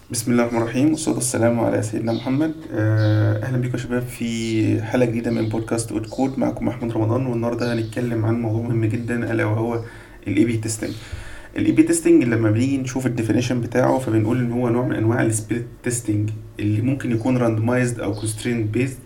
بسم الله الرحمن الرحيم والصلاة والسلام على سيدنا محمد آه، أهلا بكم يا شباب في حلقة جديدة من بودكاست أود كود معكم محمود رمضان والنهاردة هنتكلم عن موضوع مهم جدا ألا وهو الاي بي تيستنج الاي بي تيستنج لما بنيجي نشوف الديفينيشن بتاعه فبنقول ان هو نوع من انواع السبيريت تيستنج اللي ممكن يكون راندمايزد او كونسترينت بيزد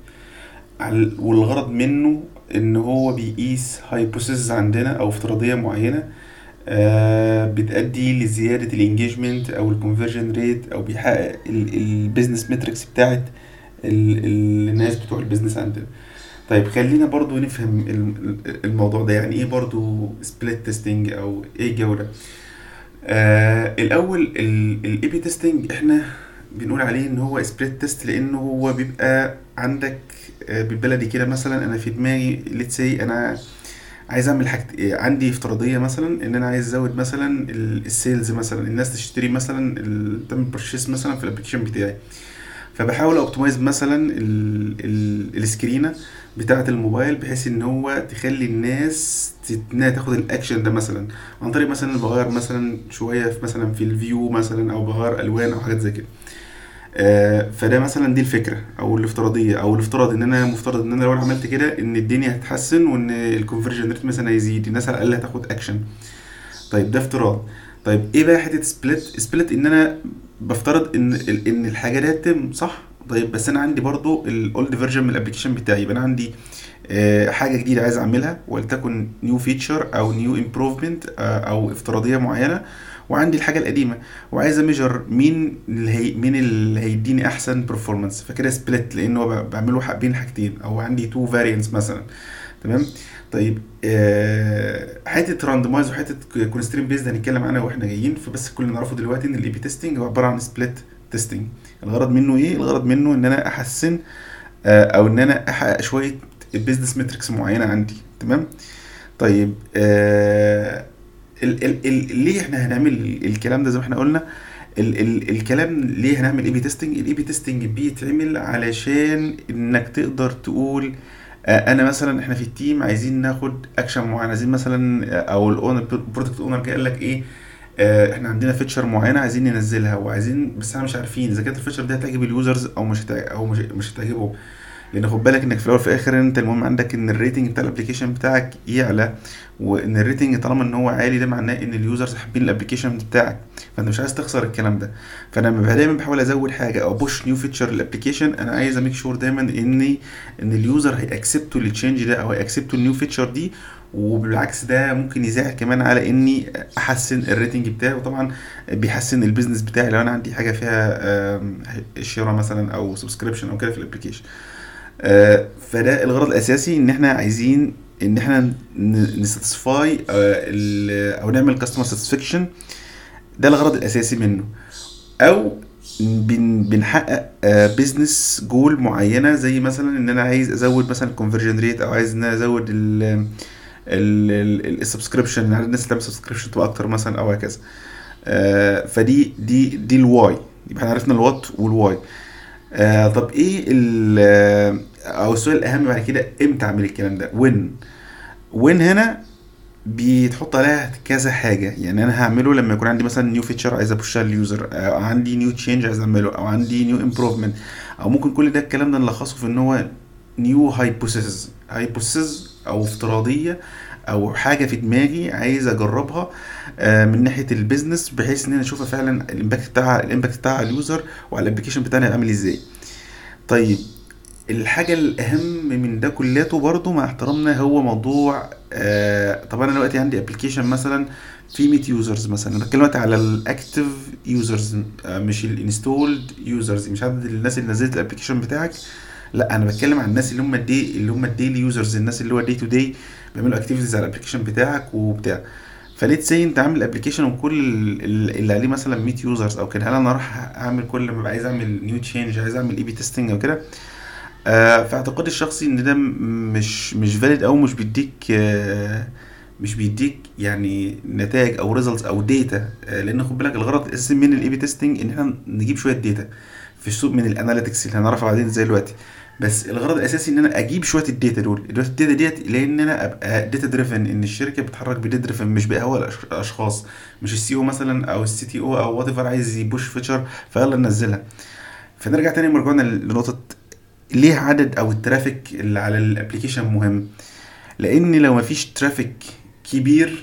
والغرض منه ان هو بيقيس هايبوثيسز عندنا او افتراضيه معينه آه، بتأدي لزيادة الانجيجمنت أو الكونفرجن ريت أو بيحقق البيزنس متريكس بتاعت ال- ال- الناس بتوع البيزنس عندنا طيب خلينا برضو نفهم ال- الموضوع ده يعني ايه برضو سبليت تيستنج او ايه الجودة آه الاول الاي بي تيستنج احنا بنقول عليه ان هو سبليت تيست لانه هو بيبقى عندك آه بالبلدي كده مثلا انا في دماغي ليتس سي انا عايز اعمل حاجه عندي افتراضيه مثلا ان انا عايز ازود مثلا ال- السيلز مثلا الناس تشتري مثلا ال- تعمل برشيس مثلا في الابلكيشن بتاعي فبحاول اوبتمايز مثلا ال- ال- السكرينه بتاعه الموبايل بحيث ان هو تخلي الناس تت- انها تاخد الاكشن ده مثلا عن طريق مثلا بغير مثلا شويه في مثلا في الفيو مثلا او بغير الوان او حاجات زي كده آه، فده مثلا دي الفكره او الافتراضيه او الافتراض ان انا مفترض ان انا لو انا عملت كده ان الدنيا هتتحسن وان الكونفرجن ريت مثلا هيزيد الناس على الاقل هتاخد اكشن طيب ده افتراض طيب ايه بقى حته سبليت سبليت ان انا بفترض ان ال- ان الحاجه دي هتتم صح طيب بس انا عندي برضو الاولد فيرجن من الابلكيشن بتاعي يبقى انا عندي آه، حاجه جديده عايز اعملها ولتكن نيو فيتشر او نيو امبروفمنت او افتراضيه معينه وعندي الحاجه القديمه وعايز اميجر مين اللي هي مين اللي هيديني احسن برفورمانس فكده سبليت لان هو ب- بعمله ح- بين حاجتين او عندي تو فاريانتس مثلا تمام طيب آه حته راندمايز وحته كونسترين بيزد هنتكلم عنها واحنا جايين فبس كل اللي نعرفه دلوقتي ان الاي بي تيستنج هو عباره عن سبليت تيستنج الغرض منه ايه الغرض منه ان انا احسن آه او ان انا احقق شويه بيزنس متريكس معينه عندي تمام طيب آه ال ال ال ليه احنا هنعمل الكلام ده زي ما احنا قلنا ال ال الكلام ليه هنعمل اي بي تيستنج الاي بي تيستنج بيتعمل علشان انك تقدر تقول آه، انا مثلا احنا في التيم عايزين ناخد اكشن معين عايزين مثلا آه، او الاونر البرودكت اونر جه قال لك ايه آه، احنا عندنا فيتشر معينه عايزين ننزلها وعايزين بس احنا مش عارفين اذا كانت الفيتشر دي هتعجب اليوزرز او مش هتع... او مش مش هتعجبهم لان خد بالك انك في الاول وفي الاخر انت المهم عندك ان الريتنج بتاع الابلكيشن بتاعك يعلى وان الريتنج طالما ان هو عالي ده معناه ان اليوزرز حابين الابلكيشن بتاعك فانت مش عايز تخسر الكلام ده فانا لما دايما بحاول ازود حاجه او بوش نيو فيتشر للابلكيشن انا عايز اميك شور دايما اني ان اليوزر هيأكسبتوا التشينج ده او هيأكسبتوا النيو فيتشر دي وبالعكس ده ممكن يساعد كمان على اني احسن الريتنج بتاعي وطبعا بيحسن البيزنس بتاعي لو انا عندي حاجه فيها آم، شراء مثلا او سبسكريبشن او كده في الابلكيشن آه، فده الغرض الاساسي ان احنا عايزين ان احنا نساتسفاي او نعمل كاستمر ساتسفاكشن ده الغرض الاساسي منه او بن بنحقق بزنس جول معينه زي مثلا ان انا عايز ازود مثلا الكونفرجن ريت او عايز ان انا ازود ال السبسكريبشن عدد الناس اللي تعمل سبسكريبشن تبقى اكتر مثلا او هكذا آه، فدي دي دي الواي يبقى احنا عرفنا الوات والواي آه طب ايه ال او السؤال الاهم بعد كده امتى اعمل الكلام ده وين وين هنا بيتحط عليها كذا حاجه يعني انا هعمله لما يكون عندي مثلا نيو فيتشر عايز ابوشها لليوزر او عندي نيو تشينج عايز اعمله او عندي نيو امبروفمنت او ممكن كل ده الكلام ده نلخصه في ان هو نيو هايبوثيسز هايبوثيسز او افتراضيه او حاجه في دماغي عايز اجربها آه، من ناحيه البيزنس بحيث ان انا اشوفها فعلا الامباكت بتاعها الامباكت بتاعها على اليوزر وعلى الابلكيشن بتاعنا هيبقى عامل ازاي طيب الحاجة الأهم من ده كلياته برضو مع احترامنا هو موضوع آه طبعا أنا دلوقتي عندي ابلكيشن مثلا في 100 يوزرز مثلا أنا بتكلم دلوقتي على الأكتف يوزرز آه مش الانستولد يوزرز مش عدد الناس اللي نزلت الابلكيشن بتاعك لا انا بتكلم عن الناس اللي هم الدي اللي هم الديلي يوزرز الناس اللي هو دي تو دي بيعملوا اكتيفيتيز على الابلكيشن بتاعك وبتاع فليت سي انت عامل ابلكيشن وكل ال- اللي عليه مثلا 100 يوزرز او كده هل انا راح اعمل كل ما ببقى عايز اعمل نيو تشينج عايز اعمل اي بي تيستنج او كده آه في اعتقادي الشخصي ان ده م- مش مش فاليد او مش بيديك آه مش بيديك يعني نتائج او ريزلتس او داتا آه لان خد بالك الغرض الاساسي من الاي بي تيستنج ان احنا نجيب شويه داتا في السوق من الاناليتكس اللي هنعرفها بعدين ازاي دلوقتي بس الغرض الاساسي ان انا اجيب شويه الداتا دول الداتا ديت لان انا ابقى داتا دريفن ان الشركه بتتحرك بداتا دريفن مش بهوى الاشخاص مش السي او مثلا او السي تي او او وات ايفر عايز يبوش فيتشر فيلا ننزلها فنرجع تاني مرجعنا لنقطه ليه عدد او الترافيك اللي على الابلكيشن مهم لان لو مفيش ترافيك كبير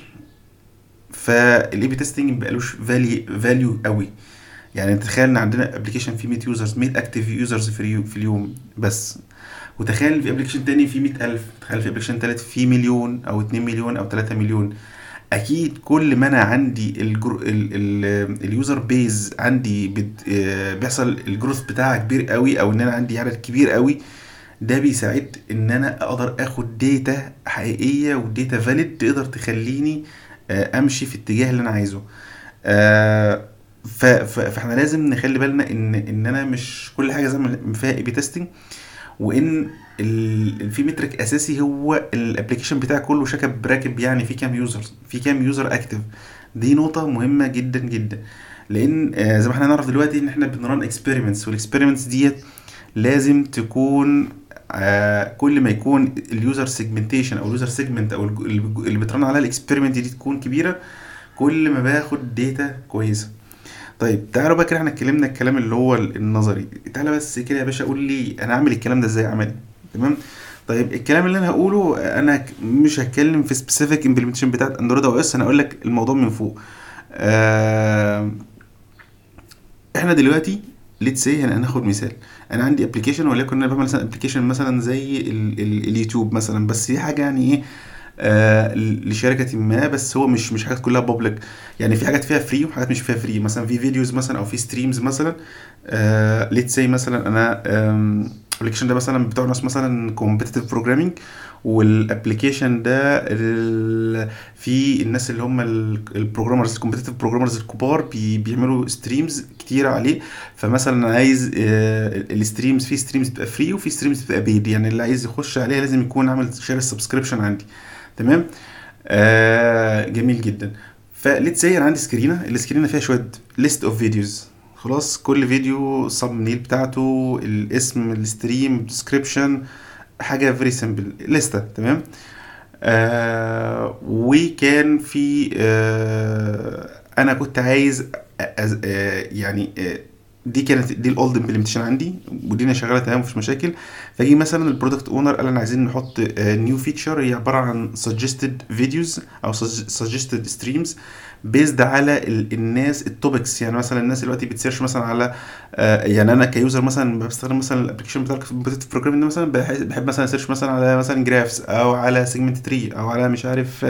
فالاي بي تيستنج مبقالوش فالي فاليو قوي يعني تخيل ان عندنا ابلكيشن فيه 100 يوزرز 100 اكتيف يوزرز في في اليوم بس وتخيل في ابلكيشن تاني فيه 100000 تخيل في ابلكيشن تالت فيه مليون او 2 مليون او 3 مليون اكيد كل ما انا عندي الجرو... ال... ال... اليوزر بيز عندي بت... آه، بيحصل الجروث بتاعها كبير قوي او ان انا عندي عدد كبير قوي ده بيساعد ان انا اقدر اخد داتا حقيقيه وداتا فاليد تقدر تخليني آه، امشي في الاتجاه اللي انا عايزه آه، فاحنا لازم نخلي بالنا ان ان انا مش كل حاجه زي ما فيها اي بي تيستنج وان في مترك اساسي هو الابلكيشن بتاعي كله شكب راكب يعني في كام يوزر في كام يوزر اكتف دي نقطه مهمه جدا جدا لان آه، زي ما احنا نعرف دلوقتي ان احنا بنران اكسبيرمنتس والاكسبيرمنتس ديت لازم تكون آه كل ما يكون اليوزر سيجمنتيشن او اليوزر سيجمنت او اللي بترن عليها الاكسبيرمنت دي تكون كبيره كل ما باخد داتا كويسه طيب تعالوا بقى كده احنا اتكلمنا الكلام اللي هو النظري تعالى بس كده يا باشا قول لي انا اعمل الكلام ده ازاي عملي تمام طيب الكلام اللي انا هقوله انا مش هتكلم في سبيسيفيك امبلمنتيشن بتاعت اندرويد او اس انا هقول لك الموضوع من فوق آه احنا دلوقتي ليتس سي هناخد مثال انا عندي ابلكيشن وليكن انا بعمل مثلا ابلكيشن مثلا زي ال ال اليوتيوب مثلا بس دي حاجه يعني ايه آه لشركه ما بس هو مش مش حاجات كلها بابليك يعني في حاجات فيها فري وحاجات مش فيها فري مثلا في فيديوز مثلا او في ستريمز مثلا آه ليتس سي مثلا انا الابلكيشن ده مثلا بتوع ناس مثلا كومبتيتيف بروجرامينج والابلكيشن ده في الناس اللي هم البروجرامرز الكومبتيتيف بروجرامرز الكبار بي بيعملوا ستريمز كتير عليه فمثلا عايز الستريمز في ستريمز بتبقى فري وفي ستريمز بتبقى بيد يعني اللي عايز يخش عليها لازم يكون عامل شير السبسكريبشن عندي تمام آه جميل جدا فليتس سي انا عندي سكرينه السكرينه فيها شويه ليست اوف فيديوز خلاص كل فيديو السب نيل بتاعته الاسم الستريم ديسكريبشن حاجه فيري سمبل لسته تمام آه وكان في آه انا كنت عايز آه يعني آه دي كانت دي الاولد امبلمنتيشن عندي ودي انا شغاله تمام مفيش مشاكل فاجي مثلا البرودكت اونر قال انا عايزين نحط نيو فيتشر هي عباره عن سجستد فيديوز او سجستد ستريمز بيزد على الناس التوبكس يعني مثلا الناس دلوقتي بتسيرش مثلا على آه يعني انا كيوزر مثلا بستخدم مثلا الابلكيشن بتاع الكومبتيتيف بروجرامينج ده مثلا بحب مثلا اسيرش مثلا على مثلا جرافس او على سيجمنت تري او على مش عارف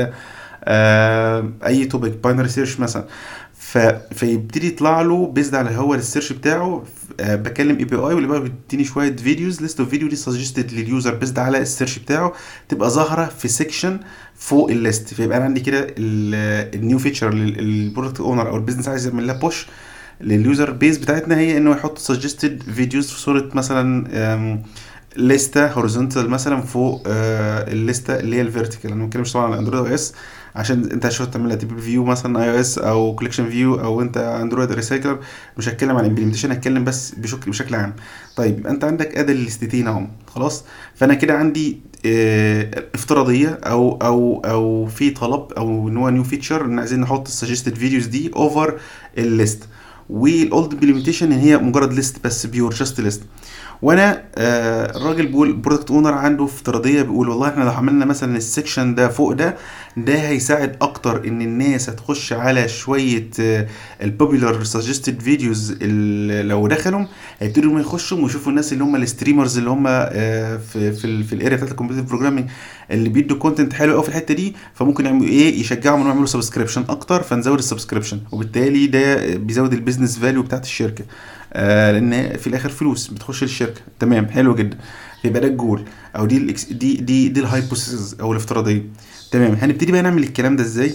آه اي توبك باينري سيرش مثلا ف... فيبتدي يطلع له بيزد على هو السيرش بتاعه آه بكلم اي بي اي واللي بقى بيديني شويه فيديوز ليست اوف فيديو دي سجستد لليوزر بيزد على السيرش بتاعه تبقى ظاهره في سيكشن فوق الليست فيبقى انا عندي كده النيو فيتشر للبرودكت اونر او البيزنس عايز يعمل لها بوش لليوزر بيز بتاعتنا هي انه يحط سجستد فيديوز في صوره مثلا لسته هوريزونتال مثلا فوق الليسته اللي هي الفيرتيكال انا ما بتكلمش طبعا على اندرويد او اس عشان انت عشان تعملها تيبل فيو مثلا اي او اس او كوليكشن فيو او انت اندرويد ريسايكلر مش هتكلم عن امبلمنتيشن هتكلم بس بشكل بشكل عام طيب يبقى انت عندك ادي الليستتين اهم خلاص فانا كده عندي اه افتراضيه او او او في طلب او ان هو نيو فيتشر ان عايزين نحط السجستد فيديوز دي اوفر الليست والاولد امبلمنتيشن ان هي مجرد ليست بس بيور جاست ليست وانا آه الراجل بيقول البرودكت اونر عنده افتراضيه بيقول والله احنا لو عملنا مثلا السكشن ده فوق ده ده هيساعد اكتر ان الناس هتخش على شويه آه البوبيلر سجستد فيديوز لو دخلوا هيبتدوا هم يخشوا ويشوفوا الناس اللي هم الستريمرز اللي هم آه في في, ال في الاريا بتاعت الكمبيوتر بروجرامينج اللي بيدوا كونتنت حلو قوي في الحته دي فممكن يعملوا ايه يشجعهم انهم يعملوا سبسكريبشن اكتر فنزود السبسكريبشن وبالتالي ده بيزود البيزنس فاليو بتاعت الشركه آه لان في الاخر فلوس بتخش للشركه تمام حلو جدا يبقى ده الجول او دي الإكس دي دي دي الهايبوثيسز او الافتراضيه تمام هنبتدي بقى نعمل الكلام ده ازاي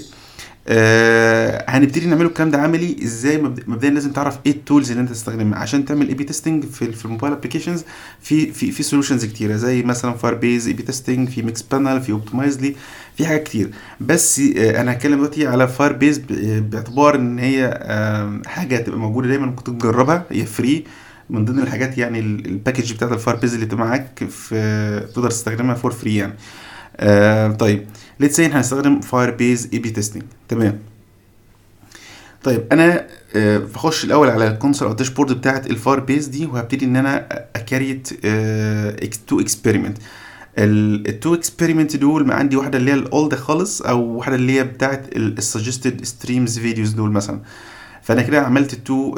آه هنبتدي نعمله الكلام ده عملي ازاي مبدئيا لازم تعرف ايه التولز اللي انت تستخدمها عشان تعمل اي بي تيستنج في في الموبايل ابلكيشنز في في في سولوشنز كتيره زي مثلا فاير بيز اي بي تيستنج في ميكس بانل في اوبتمايزلي في حاجات كتير بس آه انا هتكلم دلوقتي على فاير بيز باعتبار ان هي آه حاجه تبقى موجوده دايما ممكن تجربها هي فري من ضمن الحاجات يعني الباكج بتاعت الفاير بيز اللي بتبقى معاك في تقدر تستخدمها فور فري يعني آه طيب ليتس سي هنستخدم فاير بيز اي بي تيستنج تمام طيب انا آه، بخش الاول على الكونسول او الداشبورد بتاعت الفاير بيز دي وهبتدي ان انا اكريت تو اكسبيرمنت التو اكسبيرمنت دول عندي واحده اللي هي الاولد خالص او واحده اللي هي بتاعت السجستد ستريمز فيديوز دول مثلا فانا كده عملت التو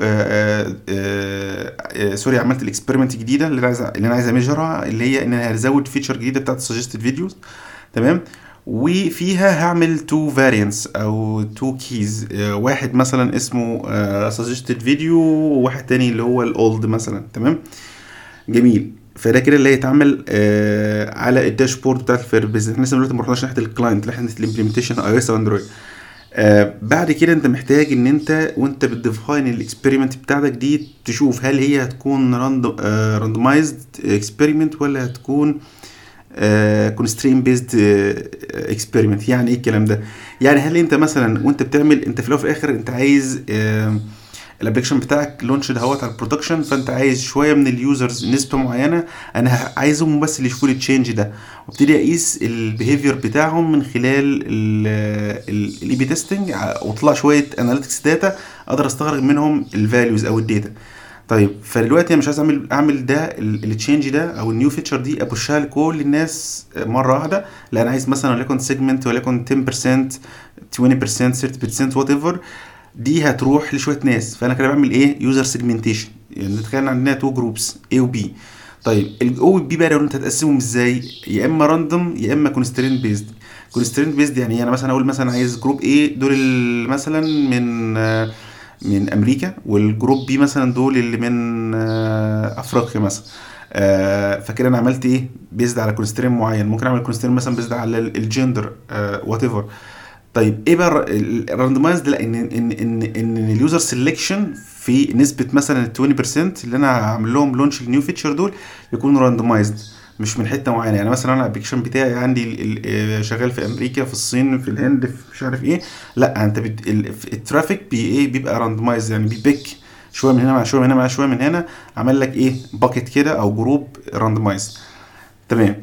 سوري عملت الاكسبيرمنت الجديده اللي انا عايز اللي انا عايز اميجرها اللي هي ان انا هزود فيتشر جديده بتاعت السجستد فيديوز تمام وفيها هعمل تو فاريانتس او تو كيز واحد مثلا اسمه سجستد فيديو وواحد تاني اللي هو الاولد مثلا تمام جميل فده كده اللي هيتعمل آه على الداشبورد بتاعت الفير بيزنس احنا لسه دلوقتي ما رحناش ناحيه الكلاينت ناحيه الامبلمنتيشن اي اس واندرويد آه بعد كده انت محتاج ان انت وانت بتديفاين الاكسبيرمنت بتاعتك دي تشوف هل هي هتكون راندمايزد اكسبيرمنت ولا هتكون كونسترين بيزد اكسبيرمنت يعني ايه الكلام ده يعني هل انت مثلا وانت بتعمل انت في الاول وفي الاخر انت عايز آه الابلكيشن بتاعك لونش دهوت على البرودكشن فانت عايز شويه من اليوزرز نسبه معينه انا عايزهم بس اللي يشوفوا لي التشينج ده وابتدي اقيس البيهيفير بتاعهم من خلال الاي بي تيستنج واطلع شويه اناليتكس داتا اقدر استخرج منهم الفاليوز او الداتا طيب فدلوقتي انا مش عايز اعمل اعمل ده التشينج ده او النيو فيتشر دي ابوشها لكل الناس مره واحده لا انا عايز مثلا وليكن سيجمنت وليكن 10% 20% 30% وات ايفر دي هتروح لشويه ناس فانا كده بعمل ايه يوزر سيجمنتيشن يعني نتخيل عندنا تو جروبس A و B طيب الاو والبي بقى لو انت هتقسمهم ازاي يا اما راندوم يا اما كونسترين بيزد كونسترين بيزد يعني انا مثلا اقول مثلا عايز جروب A دول مثلا من من امريكا والجروب بي مثلا دول اللي من افريقيا مثلا آه فكده انا عملت ايه بيزد على كونسترين معين ممكن اعمل كونسترين مثلا بيزد على الجندر وات ايفر طيب ايه بقى الراندمايزد لا ان ان ان ان اليوزر سيلكشن في نسبه مثلا 20% اللي انا هعمل لهم لونش النيو فيتشر دول يكونوا راندمايزد مش من حته معينه يعني مثلا انا الابلكيشن بتاعي عندي شغال في امريكا في الصين في الهند في مش عارف ايه لا انت بت... الترافيك بي ايه بيبقى راندمايز يعني بيبيك شويه من هنا مع شويه من هنا مع شويه من هنا عمل لك ايه باكيت كده او جروب راندمايز تمام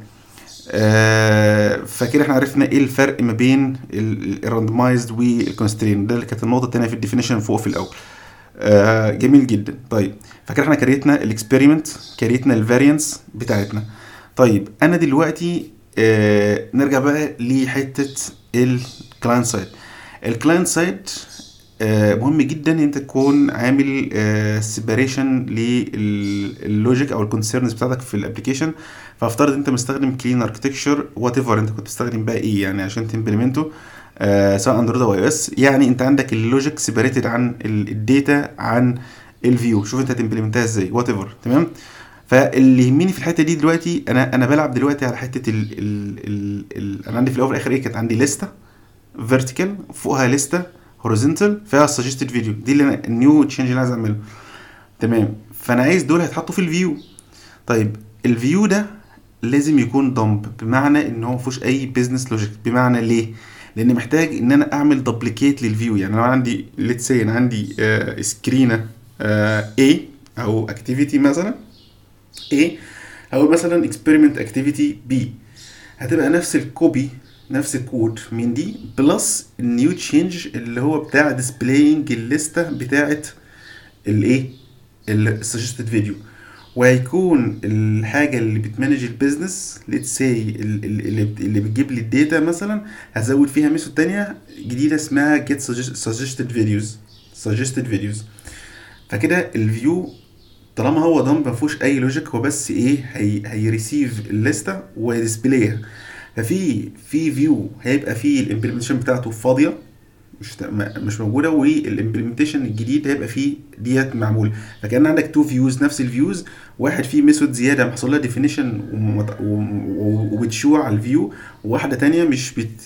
آه فكده احنا عرفنا ايه الفرق ما بين الراندمايزد والكونسترين ده اللي كانت النقطه الثانيه في الديفينيشن فوق في الاول آه جميل جدا طيب فكده احنا كريتنا الاكسبيرمنت كريتنا الفاريانس بتاعتنا طيب انا دلوقتي آه نرجع بقى لحته الكلاينت سايد الكلاينت سايد آه مهم جدا ان انت تكون عامل آه سيباريشن لللوجيك او الكونسيرنز بتاعتك في الابلكيشن فافترض انت مستخدم كلين اركتكشر وات ايفر انت كنت بتستخدم بقى ايه يعني عشان تمبلمنته آه سواء اندرويد او اي اس يعني انت عندك اللوجيك سيباريتد عن الداتا عن الفيو شوف انت هتمبلمنتها ازاي وات ايفر تمام فاللي يهمني في الحته دي دلوقتي انا انا بلعب دلوقتي على حته ال ال ال ال انا عندي في الاول والاخر ايه كانت عندي لسته فيرتيكال فوقها لسته هوريزونتال فيها سجستد فيديو دي اللي انا النيو تشينج اللي عايز اعمله تمام فانا عايز دول هيتحطوا في الفيو طيب الفيو ده لازم يكون دمب بمعنى ان هو مفيهوش اي بزنس لوجيك بمعنى ليه لان محتاج ان انا اعمل دوبليكيت للفيو يعني انا عندي ليتس سي انا عندي آه سكرينه آه A او اكتيفيتي مثلا A او مثلا اكسبيرمنت اكتيفيتي B هتبقى نفس الكوبي نفس الكود من دي بلس النيو تشينج اللي هو بتاع ديسبلاينج الليسته بتاعت الايه السجستد فيديو وهيكون الحاجه اللي بتمانج البيزنس ليتس سي اللي اللي بتجيب لي الداتا مثلا هزود فيها ميثود تانية جديده اسمها جيت سجستد فيديوز سجستد فيديوز فكده الفيو طالما هو ضم ما فيهوش اي لوجيك هو بس ايه هي هيريسيف الليسته ويديسبلايها ففي في فيو هيبقى فيه الامبلمنتيشن بتاعته فاضيه مش مش موجوده والامبلمنتيشن الجديد هيبقى فيه ديت معمول فكان عندك تو فيوز نفس الفيوز واحد فيه ميثود زياده محصول لها ديفينيشن وبتشوع على الفيو وواحده تانية مش بت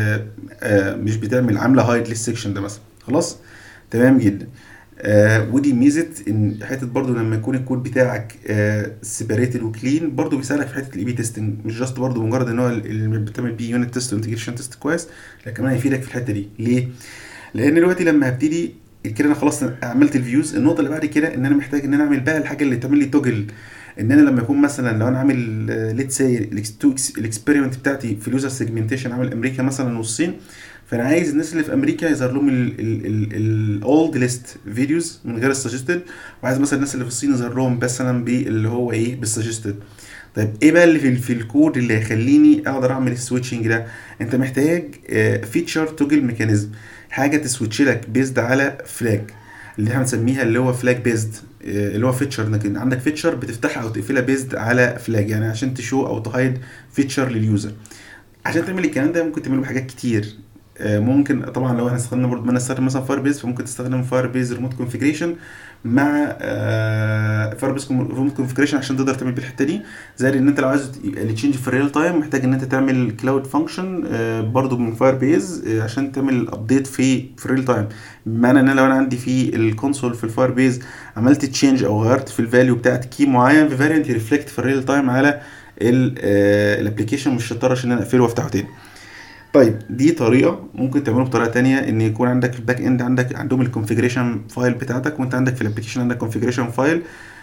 مش بتعمل عامله هايد للسكشن ده مثلا خلاص تمام جدا آه ودي ميزه ان حته برضو لما يكون الكود بتاعك آه سيبريتد وكلين برضو بيساعدك في حته الاي بي تيستنج مش جاست برضو مجرد ان هو اللي بتعمل بيه يونت تيست وانتجريشن تيست كويس لا كمان هيفيدك في الحته دي ليه؟ لان دلوقتي لما هبتدي كده انا خلاص عملت الفيوز النقطه اللي بعد كده ان انا محتاج ان انا اعمل بقى الحاجه اللي تعمل لي توجل ان انا لما يكون مثلا لو انا عامل ليت سي الاكسبيرمنت بتاعتي في اليوزر سيجمنتيشن عامل امريكا مثلا والصين فانا عايز الناس اللي في امريكا يظهر لهم الاولد ليست فيديوز من غير السجستد وعايز مثلا الناس اللي في الصين يظهر لهم مثلا باللي هو ايه بالسجستد طيب ايه بقى اللي في, في الكود اللي هيخليني اقدر اعمل السويتشنج ده انت محتاج فيتشر توجل ميكانيزم حاجه تسويتش لك بيزد على فلاج اللي احنا بنسميها اللي هو فلاج بيزد اللي هو فيتشر انك عندك فيتشر بتفتحها او تقفلها بيزد على فلاج يعني عشان تشو او تهايد فيتشر لليوزر عشان تعمل الكلام ده ممكن تعمله بحاجات كتير آه، ممكن طبعا لو احنا استخدمنا برضه ما نستخدم مثلا فاير بيز فممكن تستخدم فاير بيز ريموت كونفيجريشن مع فاير بيز ريموت كونفيجريشن عشان تقدر تعمل بالحته دي زائد ان انت لو عايز يبقى التشينج في الريال تايم محتاج ان انت تعمل كلاود فانكشن برضه من فاير بيز عشان تعمل ابديت في في الريال تايم بمعنى ان انا لو انا عندي في الكونسول في الفاير بيز عملت تشينج او غيرت في الفاليو بتاعت كي معين في فاريانت يرفلكت في الريال تايم على الابلكيشن مش هضطر عشان انا اقفله وافتحه تاني طيب دي طريقه ممكن تعمله بطريقه تانية ان يكون عندك في الباك اند عندك عندهم الكونفيجريشن فايل بتاعتك وانت عندك في الابلكيشن عندك كونفيجريشن فايل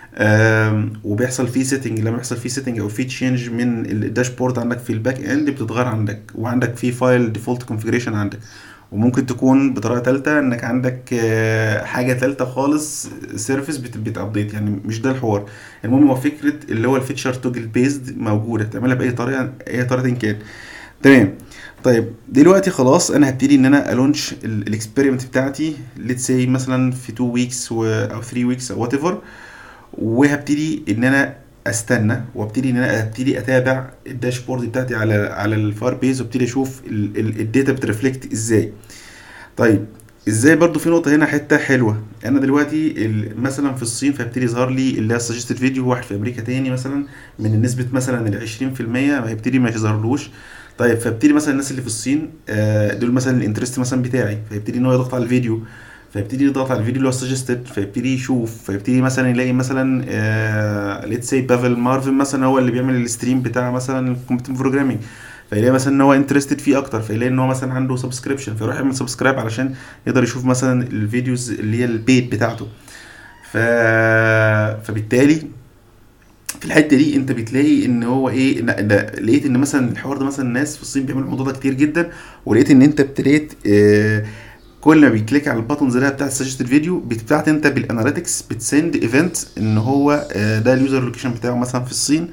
وبيحصل فيه سيتنج لما يحصل فيه سيتنج او فيه تشينج من الداشبورد عندك في الباك اند بتتغير عندك وعندك فيه فايل ديفولت كونفيجريشن عندك وممكن تكون بطريقه ثالثه انك عندك آه، حاجه ثالثه خالص سيرفيس بتابديت يعني مش ده الحوار المهم هو فكره اللي هو الفيتشر توجل بيزد موجوده تعملها باي طريقه اي طريقه كان تمام طيب دلوقتي خلاص انا هبتدي ان انا الونش الاكسبيرمنت بتاعتي ليتس سي مثلا في 2 ويكس او 3 ويكس او وات ايفر وهبتدي ان انا استنى وابتدي ان انا ابتدي اتابع الداشبورد بتاعتي على على الفاير بيز وابتدي اشوف الداتا بترفلكت ازاي طيب ازاي برضو في نقطه هنا حته حلوه انا دلوقتي مثلا في الصين فيبتدي يظهر لي اللي هي سجستد فيديو واحد في امريكا تاني مثلا من نسبه مثلا ال 20% هيبتدي ما يظهرلوش طيب فابتدي مثلا الناس اللي في الصين آه، دول مثلا الانترست مثلا بتاعي فيبتدي ان هو يضغط على الفيديو فيبتدي يضغط على الفيديو اللي هو سجستد فيبتدي يشوف فيبتدي مثلا يلاقي مثلا ليتس سي بافل مارفن مثلا هو اللي بيعمل الستريم بتاع مثلا الكمبيوتر بروجرامينج فيلاقي مثلا ان هو انترستد فيه اكتر فيلاقي ان هو مثلا عنده سبسكريبشن فيروح يعمل سبسكرايب علشان يقدر يشوف مثلا الفيديوز اللي هي البيت بتاعته ف... فبالتالي في الحته دي انت بتلاقي ان هو ايه إن لقيت ان مثلا الحوار ده مثلا الناس في الصين بيعملوا الموضوع ده كتير جدا ولقيت ان انت ابتديت آه كل ما بيكليك على الباتونز اللي هي بتاعت سجست الفيديو بتاعت انت بالاناليتكس بتسند ايفنت ان هو آه ده اليوزر لوكيشن بتاعه مثلا في الصين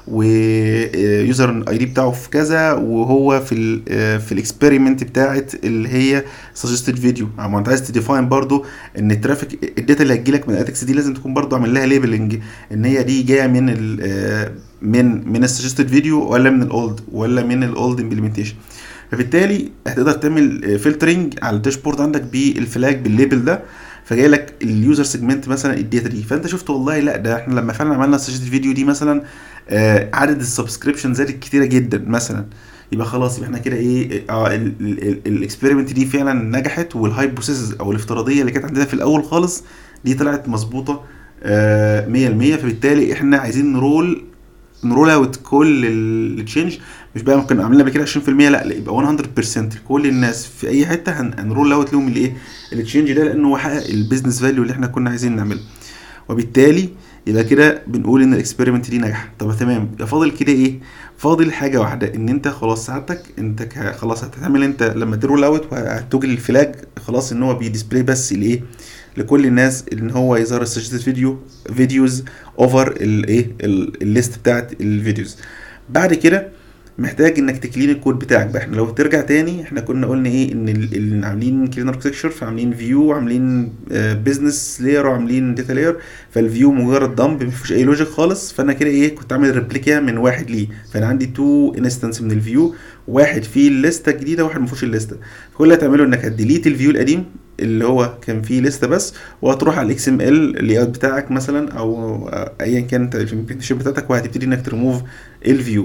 ويوزر اي دي بتاعه في كذا وهو في ال آه، في الاكسبيرمنت بتاعت اللي هي سجستد فيديو اما انت عايز تديفاين برضو ان الترافيك الداتا اللي هتجيلك من الاتكس دي لازم تكون برضو عامل لها ليبلنج ان هي دي جايه من ال آه، من من السجستد فيديو ولا من الاولد ولا من الاولد امبلمنتيشن فبالتالي هتقدر تعمل فلترنج على الداشبورد عندك بالفلاج بالليبل ده فجاي لك اليوزر سيجمنت مثلا الداتا دي فانت شفت والله لا ده احنا لما فعلا عملنا سجستد فيديو دي مثلا آه عدد السبسكريبشن زادت كتيره جدا مثلا يبقى خلاص يبقى احنا كده ايه اه الاكسبيرمنت دي فعلا نجحت والهايبوثيسز او الافتراضيه اللي كانت عندنا في الاول خالص دي طلعت مظبوطه آه 100% فبالتالي احنا عايزين نرول نرول اوت كل التشينج مش بقى ممكن عاملين قبل كده 20% لا لا يبقى 100% كل الناس في اي حته هنرول اوت لهم الايه التشينج ده لانه هو حقق البيزنس فاليو اللي احنا كنا عايزين نعمله وبالتالي يبقى كده بنقول ان الاكسبيرمنت دي نجح طب تمام يبقى فاضل كده ايه فاضل حاجه واحده ان انت خلاص ساعتك انت خلاص هتعمل انت لما ترول اوت وهتوجل الفلاج خلاص ان هو بيديسبلاي بس الايه لكل الناس ان هو يظهر سجلت فيديو فيديوز اوفر الايه الليست بتاعت الفيديوز بعد كده محتاج انك تكلين الكود بتاعك بقى احنا لو ترجع تاني احنا كنا قلنا ايه ان اللي عاملين كلين اركتكشر فعاملين فيو وعاملين بزنس لاير وعاملين داتا لاير فالفيو مجرد دمب مفيش اي لوجيك خالص فانا كده ايه كنت عامل ريبليكا من واحد ليه فانا عندي تو انستنس من الفيو واحد فيه الليسته الجديده وواحد ما فيهوش الليسته كل اللي هتعمله انك هتديليت الفيو القديم اللي هو كان فيه لسته بس وهتروح على الاكس ام ال اللي اوت بتاعك مثلا او ايا كانت الامبلمنتيشن بتاعتك وهتبتدي انك تريموف الفيو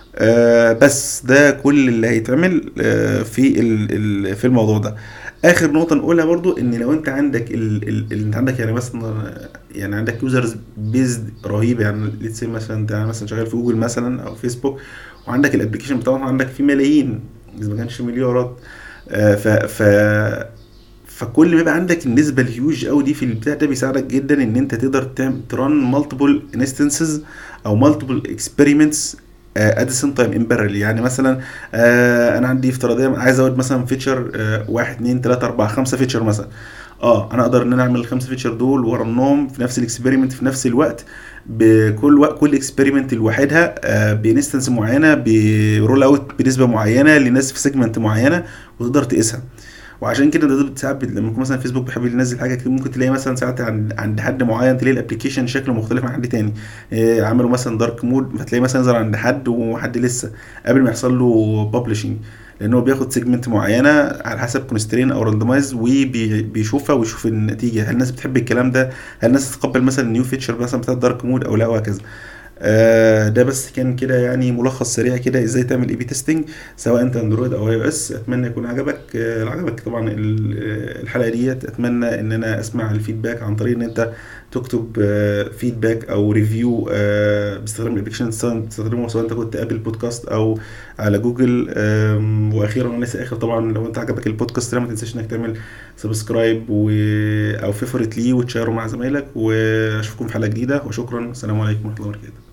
آه بس ده كل اللي هيتعمل آه في ال في الموضوع ده اخر نقطه نقولها برضو ان لو انت عندك ال ال انت عندك يعني مثلا يعني عندك يوزرز بيزد رهيب يعني ليتس مثلا انت مثلا شغال في جوجل مثلا او فيسبوك وعندك الابلكيشن بتاعهم عندك فيه ملايين اذا ما كانش مليارات آه ف ف فكل ما يبقى عندك النسبه الهيوج قوي دي في البتاع ده بيساعدك جدا ان انت تقدر تران مالتيبل انستنسز او مالتيبل اكسبيرمنتس ات ذا سيم تايم ان بارل يعني مثلا آه انا عندي افتراضيه عايز ازود مثلا فيتشر آه واحد اتنين تلاته اربعه خمسه فيتشر مثلا اه انا اقدر ان انا اعمل الخمسه فيتشر دول ورنهم في نفس الاكسبيرمنت في نفس الوقت بكل وقت كل اكسبيرمنت لوحدها آه بانستنس معينه برول اوت بنسبه معينه لناس في سيجمنت معينه وتقدر تقيسها وعشان كده ده ساعات لما يكون مثلا فيسبوك بيحب ينزل حاجه كتير ممكن تلاقي مثلا ساعات عند عند حد معين تلاقي الابلكيشن شكله مختلف عن حد تاني إيه عملوا مثلا دارك مود فتلاقي مثلا يظهر عند حد وحد لسه قبل ما يحصل له ببلشنج لان هو بياخد سيجمنت معينه على حسب كونسترين او راندمايز وبيشوفها ويشوف النتيجه هل الناس بتحب الكلام ده هل الناس تتقبل مثلا النيو فيتشر مثلا بتاع الدارك مود او لا وهكذا آه ده بس كان كده يعني ملخص سريع كده ازاي تعمل اي بي تيستنج سواء انت اندرويد او اي او اس اتمنى يكون عجبك آه عجبك طبعا الحلقه ديت اتمنى ان انا اسمع الفيدباك عن طريق ان انت تكتب آه فيدباك او ريفيو آه باستخدام الابلكيشن تستخدمه سواء انت كنت ابل بودكاست او على جوجل واخيرا وليس اخر طبعا لو انت عجبك البودكاست ده ما تنساش انك تعمل سبسكرايب و... او فيفورت ليه وتشيره مع زمايلك واشوفكم في حلقه جديده وشكرا والسلام عليكم ورحمه الله وبركاته